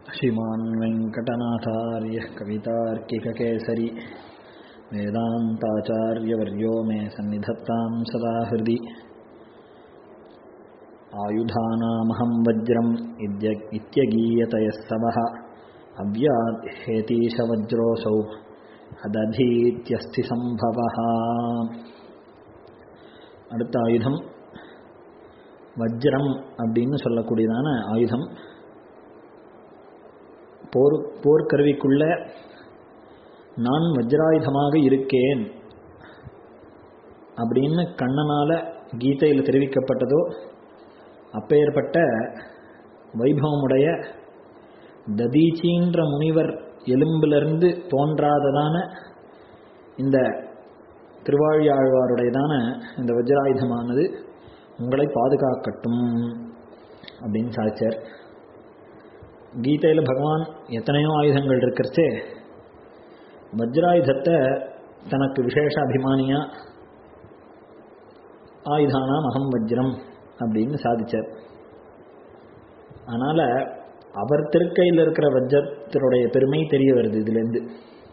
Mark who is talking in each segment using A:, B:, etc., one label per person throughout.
A: श्रीमान् वेङ्कटनाथार्यः कवितार्किककेसरी वेदान्ताचार्यवर्यो मे सन्निधत्तां सदा हृदि आयुधानामहं वज्रम् इद्य इत्यगीयतयः सवः अव्यात् हेतीशवज्रोऽसौ அததீத்தியஸ்தி சம்பவா அடுத்த ஆயுதம் வஜ்ரம் அப்படின்னு சொல்லக்கூடியதான ஆயுதம் போர் போர்க்கருவிக்குள்ள நான் வஜ்ராயுதமாக இருக்கேன் அப்படின்னு கண்ணனால கீதையில் தெரிவிக்கப்பட்டதோ அப்பேற்பட்ட வைபவமுடைய ததீச்சின்ற முனிவர் எலும்பிலிருந்து தோன்றாததான இந்த திருவாழியாழ்வாருடையதான இந்த வஜ்ராயுதமானது உங்களை பாதுகாக்கட்டும் அப்படின்னு சாதிச்சார் கீதையில் பகவான் எத்தனையோ ஆயுதங்கள் இருக்கிறச்சே வஜ்ராயுதத்தை தனக்கு விசேஷ அபிமானியா ஆயுதானாம் அகம் வஜ்ரம் அப்படின்னு சாதிச்சார் அதனால் அவர் திருக்கையில் இருக்கிற வஜ்ரத்தினுடைய பெருமை தெரிய வருது இதுலேருந்து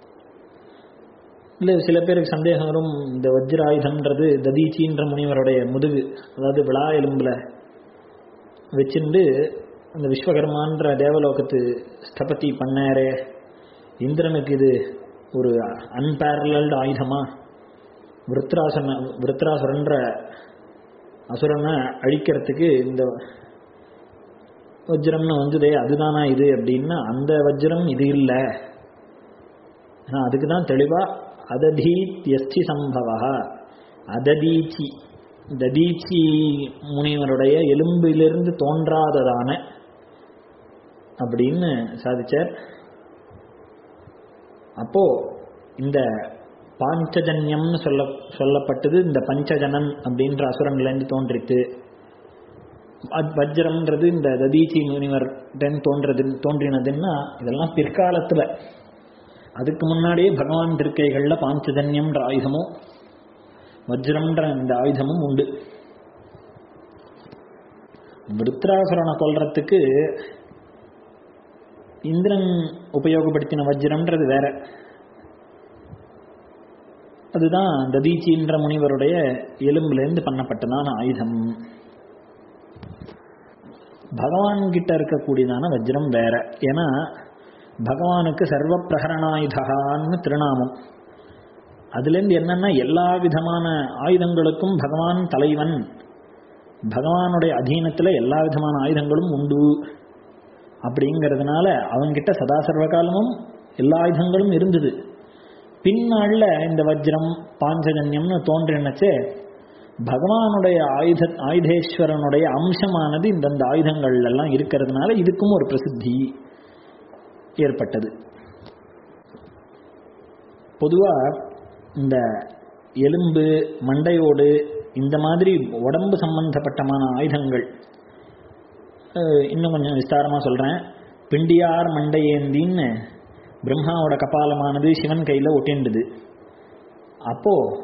A: இல்லை சில பேருக்கு சந்தேகம் வரும் இந்த வஜ்ர ஆயுதம்ன்றது ததீச்சின்ற முனிவருடைய முதுகு அதாவது விழா எலும்பில் வச்சுண்டு அந்த விஸ்வகர்மான்ற தேவலோகத்து ஸ்தபதி பண்ணாரே இந்திரனுக்கு இது ஒரு அன்பேரலல்டு ஆயுதமா விருத்ராசன விருத்ராசுரன்ற அசுரனை அழிக்கிறதுக்கு இந்த வஜ்ரம்னு வந்ததே அதுதானா இது அப்படின்னா அந்த வஜ்ரம் இது இல்லை அதுக்கு தான் தெளிவாக அததீத்யஸ்தி சம்பவா அததீச்சி ததீச்சி முனிவருடைய எலும்பிலிருந்து தோன்றாததான அப்படின்னு சாதிச்சார் அப்போ இந்த பாஞ்சஜன்யம்னு சொல்ல சொல்லப்பட்டது இந்த பஞ்சஜனன் அப்படின்ற அசுரன்லேருந்து தோன்றித்து வஜ்ரம்ன்றது இந்த ததீச்சி முனிவர் தோன்றது தோன்றினதுன்னா இதெல்லாம் பிற்காலத்தில் அதுக்கு முன்னாடியே பகவான் திருக்கைகளில் பாஞ்சஜன்யம்ன்ற ஆயுதமும் வஜ்ரம்ன்ற இந்த ஆயுதமும் உண்டு விருத்ராசுரனை கொல்றதுக்கு இந்திரன் உபயோகப்படுத்தின வஜ்ரம்ன்றது வேற அதுதான் ததீச்சின்ற முனிவருடைய எலும்புலேருந்து பண்ணப்பட்டதான ஆயுதம் பகவான் கிட்ட இருக்கக்கூடியதான வஜ்ரம் வேற ஏன்னா பகவானுக்கு சர்வ பிரகரணாயுதான்னு திருநாமம் அதுலேருந்து என்னன்னா எல்லா விதமான ஆயுதங்களுக்கும் பகவான் தலைவன் பகவானுடைய அதீனத்தில் எல்லா விதமான ஆயுதங்களும் உண்டு அப்படிங்கிறதுனால அவங்கிட்ட சதா சர்வகாலமும் எல்லா ஆயுதங்களும் இருந்தது பின்னாளில் இந்த வஜ்ரம் பாஞ்சஜன்யம்னு தோன்றினச்சே பகவானுடைய ஆயுத ஆயுதேஸ்வரனுடைய அம்சமானது இந்தந்த ஆயுதங்கள் எல்லாம் இருக்கிறதுனால இதுக்கும் ஒரு பிரசித்தி ஏற்பட்டது பொதுவாக இந்த எலும்பு மண்டையோடு இந்த மாதிரி உடம்பு சம்பந்தப்பட்டமான ஆயுதங்கள் இன்னும் கொஞ்சம் விஸ்தாரமாக சொல்கிறேன் பிண்டியார் மண்டையேந்தின்னு பிரம்மாவோட கபாலமானது சிவன் கையில் ஒட்டிண்டுது அப்போது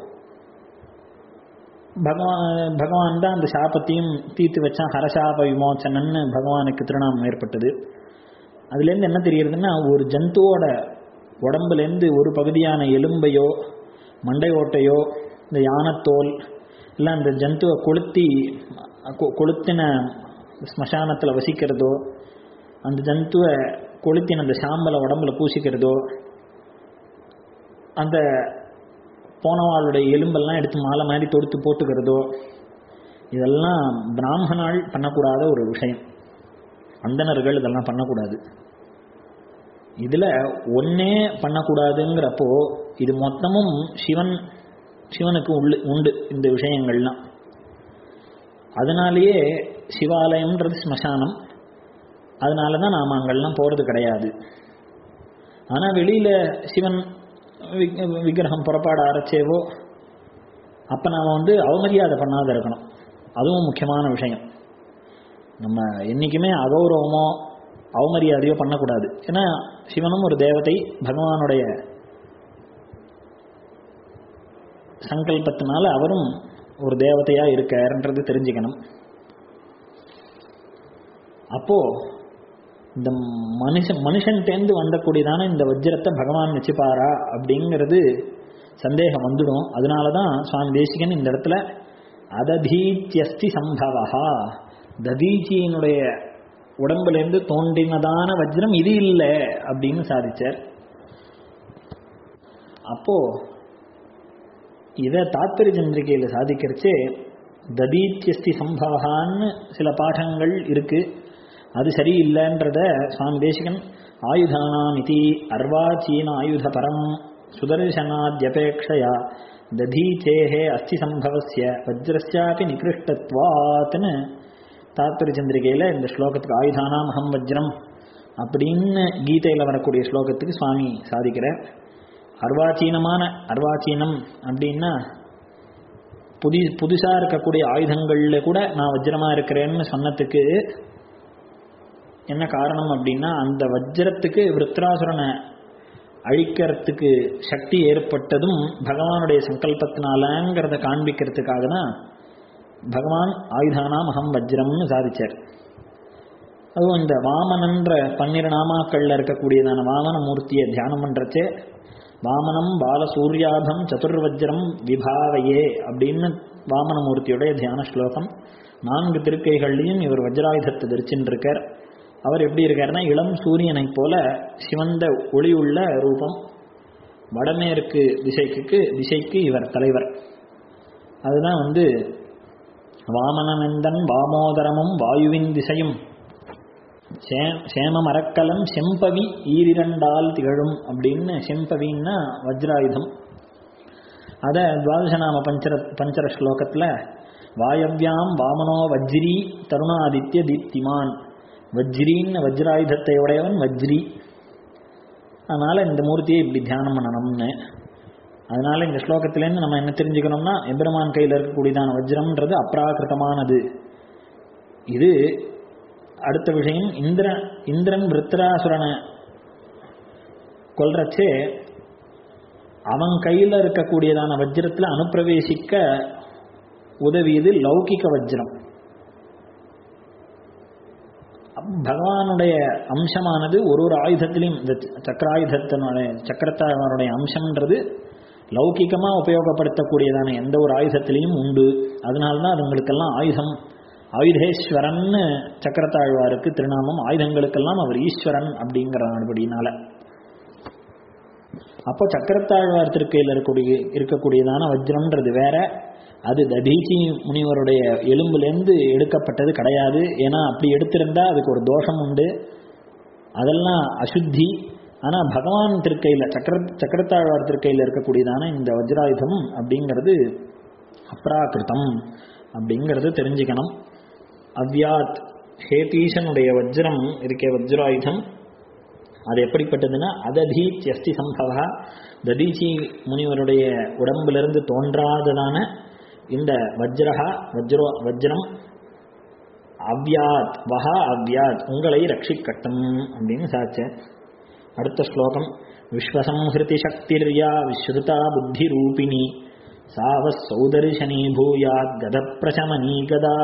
A: பகவான் பகவான் தான் அந்த சாபத்தையும் தீர்த்து வச்சான் ஹரசாப விமோச்சனன்னு பகவானுக்கு திருநாமம் ஏற்பட்டது அதுலேருந்து என்ன தெரியுறதுன்னா ஒரு ஜந்துவோட உடம்புலேருந்து ஒரு பகுதியான எலும்பையோ மண்டை ஓட்டையோ இந்த யானத்தோல் இல்லை அந்த ஜந்துவை கொளுத்தி கொளுத்தின ஸ்மசானத்தில் வசிக்கிறதோ அந்த ஜந்துவை கொளுத்தின அந்த சாம்பலை உடம்புல பூசிக்கிறதோ அந்த போனவாளுடைய எலும்பெல்லாம் எடுத்து மாலை மாதிரி தொடுத்து போட்டுக்கிறதோ இதெல்லாம் பிராமணால் பண்ணக்கூடாத ஒரு விஷயம் அந்தனர்கள் இதெல்லாம் பண்ணக்கூடாது இதில் ஒன்னே பண்ணக்கூடாதுங்கிறப்போ இது மொத்தமும் சிவன் சிவனுக்கு உள்ள உண்டு இந்த விஷயங்கள்லாம் அதனாலேயே சிவாலயம்ன்றது ஸ்மசானம் அதனால தான் நாம் அங்கெல்லாம் போகிறது கிடையாது ஆனால் வெளியில் சிவன் விக்கிரகம் புறப்பாட அரைச்சேவோ அப்போ நாம் வந்து அவமரியாதை பண்ணாத இருக்கணும் அதுவும் முக்கியமான விஷயம் நம்ம என்றைக்குமே அகௌரவமோ அவமரியாதையோ பண்ணக்கூடாது ஏன்னா சிவனும் ஒரு தேவதை பகவானுடைய சங்கல்பத்தினால அவரும் ஒரு தேவதையாக இருக்காருன்றது தெரிஞ்சுக்கணும் அப்போ இந்த மனுஷன் மனுஷன்டேந்து வந்தக்கூடியதான இந்த வஜ்ரத்தை பகவான் வச்சுப்பாரா அப்படிங்கிறது சந்தேகம் வந்துடும் அதனால தான் சுவாமி தேசிகன் இந்த இடத்துல அததீத்தியஸ்தி சம்பவா ததீச்சியினுடைய உடம்புலேருந்து தோன்றினதான வஜ்ரம் இது இல்லை அப்படின்னு சாதிச்சார் அப்போ இதை தாத்பரிய சந்திரிகையில் சாதிக்கிறச்சே ததீத்தியஸ்தி சம்பவகான்னு சில பாடங்கள் இருக்கு அது சரியில்லைன்றத சுவாமி தேசிகன் ஆயுதானாம் இதி அர்வாச்சீன ஆயுத பரம் சுதர்சனாத்யபேட்சையா ததீச்சேஹே அஸ்தி சம்பவசிய வஜ்ரஸ்யாபி நிகிருஷ்டத்வாத்னு தாத்பரிய சந்திரிகையில் இந்த ஸ்லோகத்துக்கு ஆயுதானாம் அகம் வஜ்ரம் அப்படின்னு கீதையில் வரக்கூடிய ஸ்லோகத்துக்கு சுவாமி சாதிக்கிறார் அர்வாச்சீனமான அர்வாச்சீனம் அப்படின்னா புதி புதுசாக இருக்கக்கூடிய ஆயுதங்களில் கூட நான் வஜ்ரமாக இருக்கிறேன்னு சொன்னதுக்கு என்ன காரணம் அப்படின்னா அந்த வஜ்ரத்துக்கு விருத்ராசுரனை அழிக்கிறதுக்கு சக்தி ஏற்பட்டதும் பகவானுடைய சங்கல்பத்தினாலங்கிறத காண்பிக்கிறதுக்காக தான் பகவான் ஆயுதானாம் அகம் வஜ்ரம்னு சாதிச்சார் அதுவும் இந்த வாமனன்ற பன்னிரு நாமாக்கள்ல இருக்கக்கூடியதான வாமன மூர்த்தியை தியானம் பண்றச்சே வாமனம் பாலசூர்யாபம் சதுர்வஜ்ரம் விபாவையே அப்படின்னு வாமனமூர்த்தியுடைய தியான ஸ்லோகம் நான்கு திருக்கைகள்லையும் இவர் வஜ்ராயுதத்தை தரிச்சுட்டு இருக்கார் அவர் எப்படி இருக்காருன்னா இளம் சூரியனைப் போல சிவந்த ஒளி உள்ள ரூபம் வடமேற்கு திசைக்கு திசைக்கு இவர் தலைவர் அதுதான் வந்து வாமனநந்தன் வாமோதரமும் வாயுவின் திசையும் சேம மரக்கலம் செம்பவி ஈரிரண்டால் திகழும் அப்படின்னு செம்பவின்னா வஜ்ராயுதம் அத துவாதசநாம பஞ்சர பஞ்சர ஸ்லோகத்தில் வாயவ்யாம் வாமனோ வஜ்ரி தருணாதித்ய தீப்திமான் வஜ்ரின்னு வஜ்ராயுதத்தை உடையவன் வஜ்ரி அதனால இந்த மூர்த்தியை இப்படி தியானம் பண்ணணும்னு அதனால இந்த ஸ்லோகத்திலேருந்து நம்ம என்ன தெரிஞ்சுக்கணும்னா எம்பெருமான் கையில் இருக்கக்கூடியதான வஜ்ரம்ன்றது அப்ராகிருத்தமானது இது அடுத்த விஷயம் இந்திரன் இந்திரன் விருத்ராசுரனை கொல்றச்சே அவன் கையில் இருக்கக்கூடியதான வஜ்ரத்தில் அனுப்பிரவேசிக்க உதவியது லௌகிக வஜ்ரம் பகவானுடைய அம்சமானது ஒரு ஒரு ஆயுதத்திலையும் இந்த சக்கராயுதத்தினுடைய சக்கரத்தாழ்வானுடைய அம்சம்ன்றது லௌகிகமாக உபயோகப்படுத்தக்கூடியதான எந்த ஒரு ஆயுதத்திலையும் உண்டு அதனால்தான் அதுங்களுக்கெல்லாம் ஆயுதம் ஆயுதேஸ்வரன் சக்கரத்தாழ்வாருக்கு திருநாமம் ஆயுதங்களுக்கெல்லாம் அவர் ஈஸ்வரன் அப்படிங்கிறபடினால அப்போ சக்கரத்தாழ்வார் திருக்கையில் இருக்கக்கூடிய இருக்கக்கூடியதான வஜ்ரம்ன்றது வேற அது ததீச்சி முனிவருடைய எலும்புலேருந்து எடுக்கப்பட்டது கிடையாது ஏன்னா அப்படி எடுத்திருந்தா அதுக்கு ஒரு தோஷம் உண்டு அதெல்லாம் அசுத்தி ஆனால் பகவான் திருக்கையில் சக்கர சக்கரத்தாழ்வார் திருக்கையில் இருக்கக்கூடியதான இந்த வஜ்ராயுதம் அப்படிங்கிறது அப்ராக்கிருத்தம் அப்படிங்கிறது தெரிஞ்சுக்கணும் அவ்யாத் ஹேதீஷனுடைய வஜ்ரம் இருக்கே வஜ்ராயுதம் அது எப்படிப்பட்டதுன்னா அததீச் எஸ்தி சம்பவா ததீச்சி முனிவருடைய உடம்பிலிருந்து தோன்றாததான இந்த வஜ்ரஹா வஜ்ரோ வஜ்ரம் அவ்யாத் வஹா அவ்யாத் உங்களை ரட்சிக்கட்டும் அப்படின்னு சாச்சேன் அடுத்த ஸ்லோகம் விஸ்வசம்ஹிருதி சக்திர்யா விஸ்ருதா புத்தி ரூபிணி சாவ சௌதர்ஷனி பூயாத் கத பிரசமனி கதா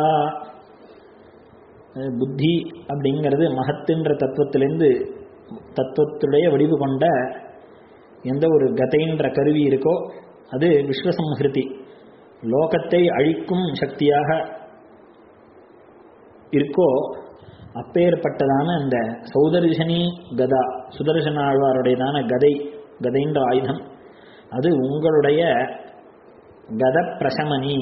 A: புத்தி அப்படிங்கிறது மகத்துன்ற தத்துவத்திலேருந்து தத்துவத்துடைய வடிவு கொண்ட எந்த ஒரு கதைன்ற கருவி இருக்கோ அது விஸ்வசம்ஹிருதி லோகத்தை அழிக்கும் சக்தியாக இருக்கோ அப்பேற்பட்டதான அந்த சௌதர்ஷனி கதா சுதர்சன ஆழ்வாருடையதான கதை கதைன்ற ஆயுதம் அது உங்களுடைய கத பிரசமனி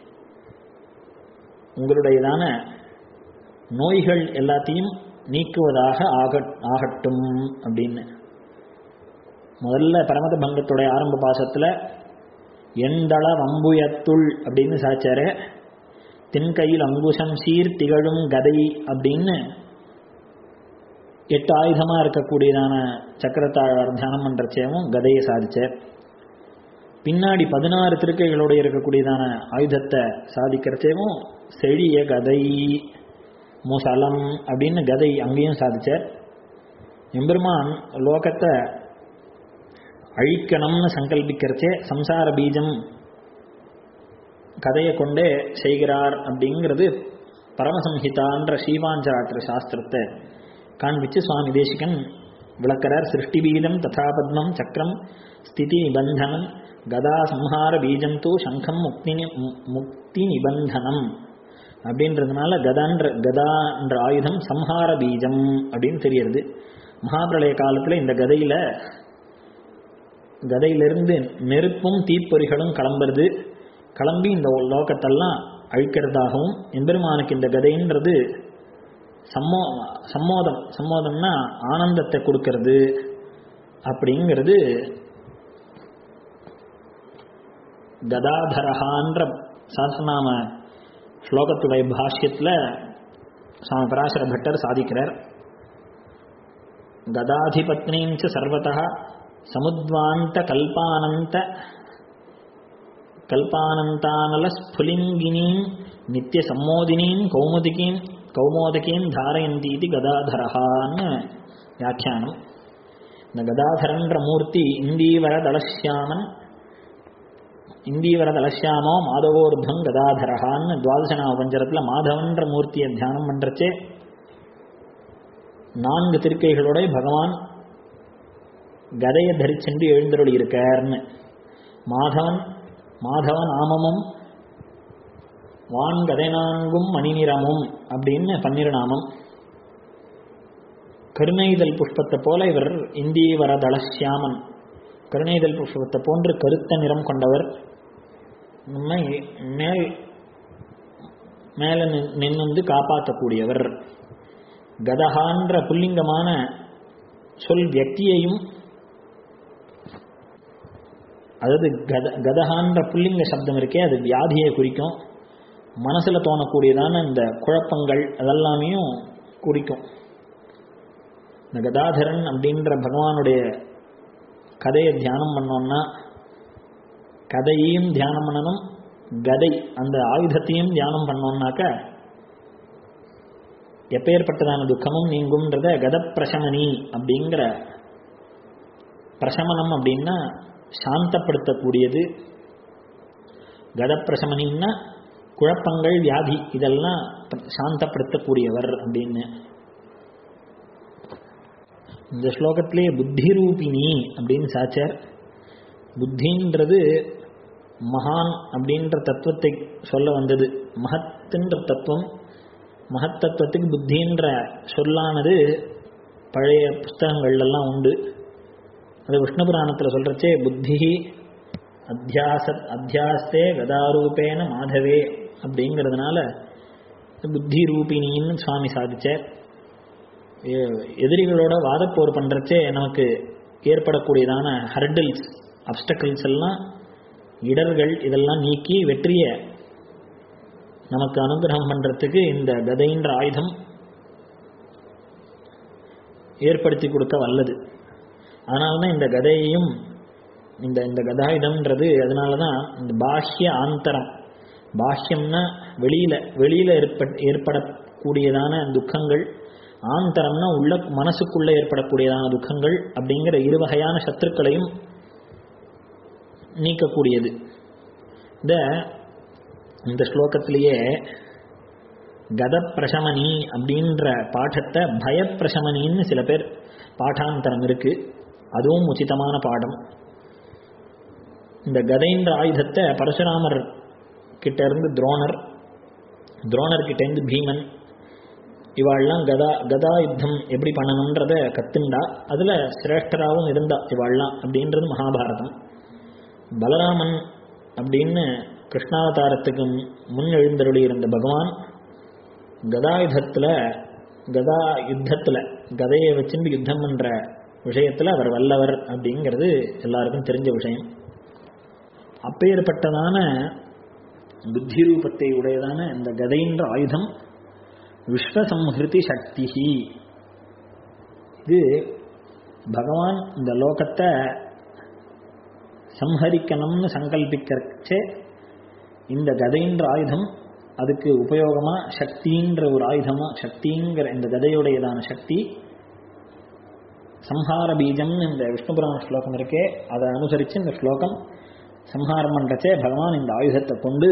A: உங்களுடையதான நோய்கள் எல்லாத்தையும் நீக்குவதாக ஆக ஆகட்டும் அப்படின்னு முதல்ல பரமத பங்கத்துடைய ஆரம்ப பாசத்தில் எந்தள வம்புயத்துள் அப்படின்னு சாச்சாரு தென்கையில் அங்குசம் சீர் திகழும் கதை அப்படின்னு எட்டு ஆயுதமாக இருக்கக்கூடியதான சக்கரத்தாழ்வார் தியானம் பண்ணுறச்சேவும் கதையை சாதிச்சார் பின்னாடி பதினாறு திருக்கைகளோடு இருக்கக்கூடியதான ஆயுதத்தை சாதிக்கிறச்சேவும் செழிய கதை முசலம் அப்படின்னு கதை அங்கேயும் சாதிச்சார் எம்பெருமான் லோகத்தை அழிக்கணும்னு சங்கல்பிக்கிறச்சே சம்சார பீஜம் கதையை கொண்டே செய்கிறார் அப்படிங்கிறது பரமசம்ஹிதான்ற ஸ்ரீவாஞ்சராத்திர சாஸ்திரத்தை காண்பிச்சு சுவாமி தேசிகன் விளக்கிறார் சிருஷ்டி பீஜம் ததா பத்மம் சக்கரம் ஸ்திதி நிபந்தனம் கதா சம்ஹார பீஜம் தூ சங்கம் முக்தி நி- மு- முக்தி நிபந்தனம் அப்படின்றதுனால கதான்ற கதான்ற ஆயுதம் சம்ஹார பீஜம் அப்படின்னு தெரியறது மகாபிரளய காலத்துல இந்த கதையில கதையிலிருந்து நெருப்பும் தீப்பொறிகளும் கிளம்புறது கிளம்பி இந்த லோகத்தெல்லாம் அழிக்கிறதாகவும் எம்பெருமானுக்கு இந்த கதைன்றது சம்மோ சம்மோதம் சம்மோதம்னா ஆனந்தத்தை கொடுக்கறது அப்படிங்கிறது கதாதரஹான்ற சாஸ்திரநாம ஸ்லோகத்துடைய பாஷ்யத்துல சுவாமி பராசர பட்டர் சாதிக்கிறார் கதாதிபத்னீம் ச சர்வதः சமுத்வாந்த கல்பானந்த கல்பானந்தானல ஸ்புலிங்கினீம் நித்திய சம்மோதினீம் கௌமுதிகீம் கௌமோதகீம் தாரயந்தி இது கதாதரஹான்னு வியாக்கியானம் இந்த கதாதரன்ற மூர்த்தி இந்தீவர தலசியாமன் இந்தீவர தலசியாமோ மாதவோர்தம் கதாதரஹான்னு துவாதசனா பஞ்சரத்துல மாதவன்ற மூர்த்தியை தியானம் பண்றச்சே நான்கு திருக்கைகளோட பகவான் கதையை தரிச்சென்று எழுந்தருளி இருக்கார்னு மாதவன் மாதவ நாமமும் வான் கதை நான்கும் மணிநிறமும் அப்படின்னு பன்னிருநாமம் கருணைதல் புஷ்பத்தை போல இவர் இந்தீவர தளசியாமன் கருணைதல் புஷ்பத்தை போன்று கருத்த நிறம் கொண்டவர் நம்மை மேல் மேல நின்று காப்பாற்றக்கூடியவர் கதகான்ற புல்லிங்கமான சொல் வியக்தியையும் அதாவது கத கதகான்ற புல்லிங்க சப்தம் இருக்கே அது வியாதியை குறிக்கும் மனசுல தோணக்கூடியதான இந்த குழப்பங்கள் அதெல்லாமையும் குறிக்கும் இந்த கதாதரன் அப்படின்ற பகவானுடைய கதையை தியானம் பண்ணோம்னா கதையையும் தியானம் பண்ணணும் கதை அந்த ஆயுதத்தையும் தியானம் பண்ணோம்னாக்க எப்பேற்பட்டதான துக்கமும் நீங்கும்ன்றத கத பிரசமனி அப்படிங்கிற பிரசமனம் அப்படின்னா சாந்தப்படுத்தக்கூடியது கத பிரசமனின்னா குழப்பங்கள் வியாதி இதெல்லாம் சாந்தப்படுத்தக்கூடியவர் அப்படின்னு இந்த ஸ்லோகத்திலே புத்தி ரூபிணி அப்படின்னு சாச்சார் புத்தின்றது மகான் அப்படின்ற தத்துவத்தை சொல்ல வந்தது மகத்துன்ற தத்துவம் மகத்தத்துவத்துக்கு புத்தின்ற சொல்லானது பழைய புஸ்தகங்கள்லாம் உண்டு அது விஷ்ணு புராணத்தில் சொல்றச்சே புத்தி அத்தியாச அத்தியாஸ்தே கதாரூபேன மாதவே அப்படிங்கிறதுனால புத்தி ரூபிணின்னு சுவாமி சாதிச்சார் எதிரிகளோட வாதப்போர் பண்றச்சே நமக்கு ஏற்படக்கூடியதான ஹர்டில்ஸ் அப்டக்கிள்ஸ் எல்லாம் இடர்கள் இதெல்லாம் நீக்கி வெற்றியை நமக்கு அனுகிரகம் பண்றதுக்கு இந்த கதைன்ற ஆயுதம் ஏற்படுத்தி கொடுக்க வல்லது அதனால்தான் இந்த கதையையும் இந்த இந்த கதாயுதம்ன்றது அதனால தான் இந்த பாஷ்ய ஆந்தரம் பாஷ்யம்னா வெளியில வெளியில ஏற்பட் ஏற்படக்கூடியதான துக்கங்கள் ஆந்தரம்னா உள்ள மனசுக்குள்ள ஏற்படக்கூடியதான துக்கங்கள் அப்படிங்கிற இரு வகையான சத்துருக்களையும் நீக்கக்கூடியது இந்த இந்த ஸ்லோகத்திலேயே கத பிரசமனி அப்படின்ற பாடத்தை பயப்பிரசமனின்னு சில பேர் பாடாந்தரம் இருக்கு அதுவும் உச்சிதமான பாடம் இந்த கதைன்ற ஆயுதத்தை பரசுராமர் கிட்ட இருந்து துரோணர் துரோணர் கிட்ட இருந்து பீமன் இவாள்லாம் கதா கதா யுத்தம் எப்படி பண்ணணுன்றத கத்துண்டா அதுல சிரேஷ்டராகவும் இருந்தா இவாள்லாம் அப்படின்றது மகாபாரதம் பலராமன் அப்படின்னு கிருஷ்ணாவதாரத்துக்கு முன் எழுந்தருளி இருந்த பகவான் கதாயுதத்துல கதா யுத்தத்துல கதையை வச்சுட்டு யுத்தம் பண்ற விஷயத்துல அவர் வல்லவர் அப்படிங்கிறது எல்லாருக்கும் தெரிஞ்ச விஷயம் அப்பேற்பட்டதான புத்தி ரூபத்தை உடையதான இந்த கதைன்ற ஆயுதம் விஸ்வசம்ஹிருதி சக்தி இது பகவான் இந்த லோகத்தை சம்ஹரிக்கணும்னு சங்கல்பிக்கிறச்சே இந்த கதைன்ற ஆயுதம் அதுக்கு உபயோகமா சக்தின்ற ஒரு ஆயுதமா சக்திங்கிற இந்த கதையுடையதான சக்தி சம்ஹார பீஜம்னு இந்த விஷ்ணுபுராண ஸ்லோகம் இருக்கே அதை அனுசரித்து இந்த ஸ்லோகம் சம்ஹாரம் பண்றச்சே பகவான் இந்த ஆயுதத்தை கொண்டு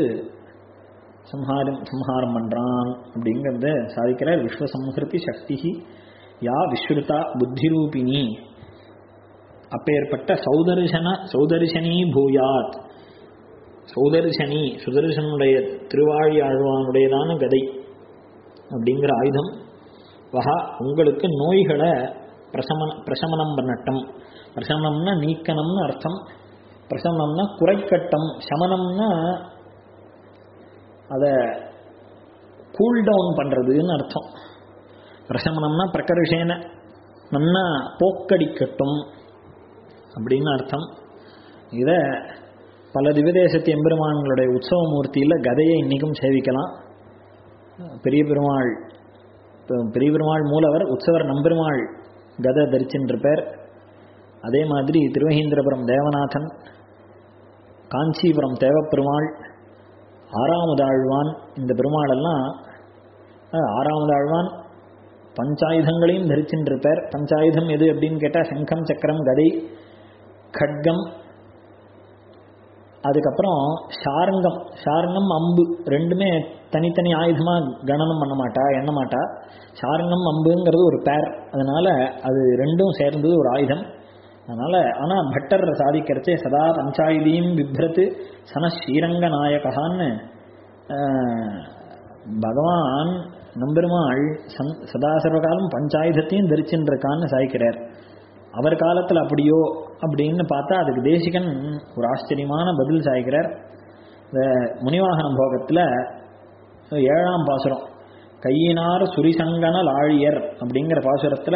A: சம்ஹாரம் சம்ஹாரம் பண்றான் அப்படிங்கிறத சாதிக்கிறார் விஸ்வசம்ஹிருதி சக்தி யா விஸ்ருதா புத்திரூபிணி அப்பேற்பட்ட சௌதர்ஷன சௌதர்ஷனி பூயாத் சௌதர்ஷனி சுதர்சனுடைய திருவாழி ஆழ்வானுடையதான கதை அப்படிங்கிற ஆயுதம் வஹா உங்களுக்கு நோய்களை பிரசமன பிரசமனம் பண்ணட்டும் பிரசமனம்னா நீக்கணும்னு அர்த்தம் பிரசமனம்னா குறைக்கட்டும் சமனம்னா அதை கூல் டவுன் பண்ணுறதுன்னு அர்த்தம் பிரசமனம்னா பிரகர்ஷேன நன்னா போக்கடிக்கட்டும் அப்படின்னு அர்த்தம் இதை பல திவதேசத்து எம்பெருமான்களுடைய உற்சவ மூர்த்தியில் கதையை இன்றைக்கும் சேவிக்கலாம் பெரிய பெருமாள் பெரிய பெருமாள் மூலவர் உற்சவர் நம்பெருமாள் கதை தரிச்சுருப்பார் அதே மாதிரி திருவகீந்திரபுரம் தேவநாதன் காஞ்சிபுரம் தேவப்பெருமாள் ஆறாவது ஆழ்வான் இந்த பெருமாளெல்லாம் ஆறாவது ஆழ்வான் பஞ்சாயுதங்களையும் தரிச்சுருப்பார் பஞ்சாயுதம் எது அப்படின்னு கேட்டால் சங்கம் சக்கரம் கதை கட்கம் அதுக்கப்புறம் ஷாரங்கம் ஷாரங்கம் அம்பு ரெண்டுமே தனித்தனி ஆயுதமாக கணனம் பண்ண மாட்டா எண்ண மாட்டா ஷாரங்கம் அம்புங்கிறது ஒரு பேர் அதனால அது ரெண்டும் சேர்ந்து ஒரு ஆயுதம் அதனால ஆனால் பட்டர் சாதிக்கிறச்சே சதா பஞ்சாயுதியும் விப்ரத்து சன ஸ்ரீரங்க நாயகான்னு பகவான் நம்பெருமாள் சந் சதா சர்வகாலம் பஞ்சாயுதத்தையும் தரிச்சுருக்கான்னு சாய்க்கிறார் அவர் காலத்தில் அப்படியோ அப்படின்னு பார்த்தா அதுக்கு தேசிகன் ஒரு ஆச்சரியமான பதில் சாய்க்கிறார் இந்த முனிவாகனம் போகத்தில் ஏழாம் பாசுரம் கையினார் சுரிசங்கன லாழியர் அப்படிங்கிற பாசுரத்தில்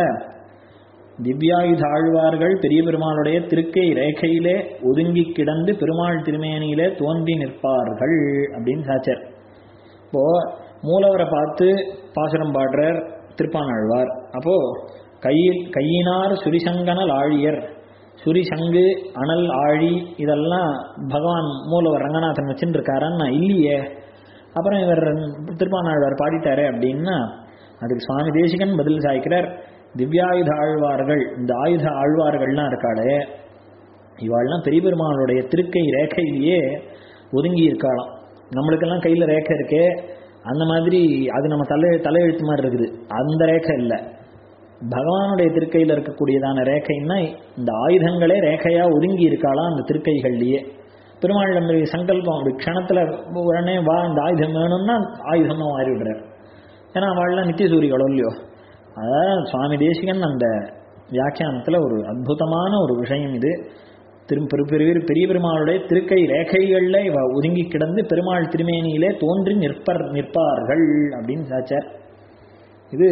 A: திவ்யாயுத ஆழ்வார்கள் பெரிய பெருமாளுடைய திருக்கை ரேகையிலே ஒதுங்கி கிடந்து பெருமாள் திருமேனியிலே தோன்றி நிற்பார்கள் அப்படின்னு சாச்சர் இப்போ மூலவரை பார்த்து பாசுரம் பாடுறார் திருப்பானாழ்வார் அப்போ கையில் கையினார் சுரிசங்கனல் ஆழியர் சுரிசங்கு அனல் ஆழி இதெல்லாம் பகவான் மூலவர் ரங்கநாதன் வச்சுட்டு இருக்காரன்னா இல்லையே அப்புறம் இவர் திருப்பானாழ்வார் பாடிட்டாரே அப்படின்னா அதுக்கு சுவாமி தேசிகன் பதில் சாய்க்கிறார் திவ்யாயுத ஆழ்வார்கள் இந்த ஆயுத ஆழ்வார்கள்லாம் இருக்காளே இவாள்லாம் பெரிய பெருமாளுடைய திருக்கை ரேகையிலேயே ஒதுங்கி இருக்காளாம் நம்மளுக்கெல்லாம் கையில் ரேகை இருக்கே அந்த மாதிரி அது நம்ம தலை தலையெழுத்து மாதிரி இருக்குது அந்த ரேகை இல்லை பகவானுடைய திருக்கையில் இருக்கக்கூடியதான ரேகைன்னா இந்த ஆயுதங்களே ரேகையா ஒதுங்கி இருக்காளாம் அந்த திருக்கைகள்லயே பெருமாள் நம்ம சங்கல்பம் அப்படி க்ஷணத்தில் உடனே வா இந்த ஆயுதம் வேணும்னா ஆயுதமாக மாறி விடுறார் ஏன்னா அவள்லாம் நித்திய சூரிகளோ இல்லையோ அதாவது சுவாமி தேசிகன் அந்த வியாக்கியானத்தில் ஒரு அற்புதமான ஒரு விஷயம் இது திரு பெரிய பெரிய பெருமாளுடைய திருக்கை ரேகைகளில் இவ ஒதுங்கி கிடந்து பெருமாள் திருமேனியிலே தோன்றி நிற்பர் நிற்பார்கள் அப்படின்னு சாச்சார் இது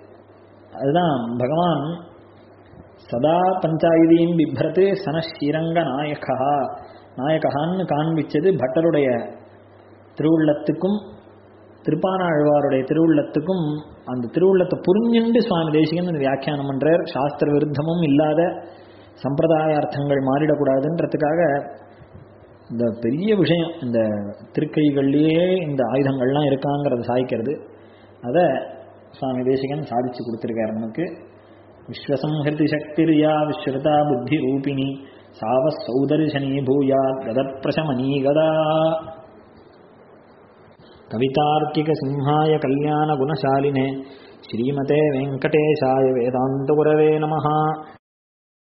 A: அதுதான் பகவான் சதா பஞ்சாயுதியும் பிப்ரத்து சன ஸ்ரீரங்க நாயகா நாயகான்னு காண்பிச்சது பட்டருடைய திருவுள்ளத்துக்கும் திருப்பானாழ்வாருடைய திருவுள்ளத்துக்கும் அந்த திருவுள்ளத்தை புரிஞ்சுண்டு சுவாமி தேசிகன் அந்த வியாக்கியானம் பண்றார் சாஸ்திர விருத்தமும் இல்லாத சம்பிரதாயார்த்தங்கள் மாறிடக்கூடாதுன்றதுக்காக இந்த பெரிய விஷயம் இந்த திருக்கைகள்லேயே இந்த ஆயுதங்கள்லாம் இருக்காங்கிறத சாய்க்கிறது அதை சுவாமி தேசிகன் சாதிச்சு கொடுத்துருக்காரு நமக்கு விஸ்வசம்ஹிருதி சக்திரியா விஸ்வதா புத்தி ரூபிணி சாவ சௌதர்ஷனி பூயா கதப்பிரசமணி கதா கவிதார்க்கிக சிம்ஹாய கல்யாண குணசாலினே ஸ்ரீமதே வெங்கடேஷாய வேதாந்த குரவே நமஹா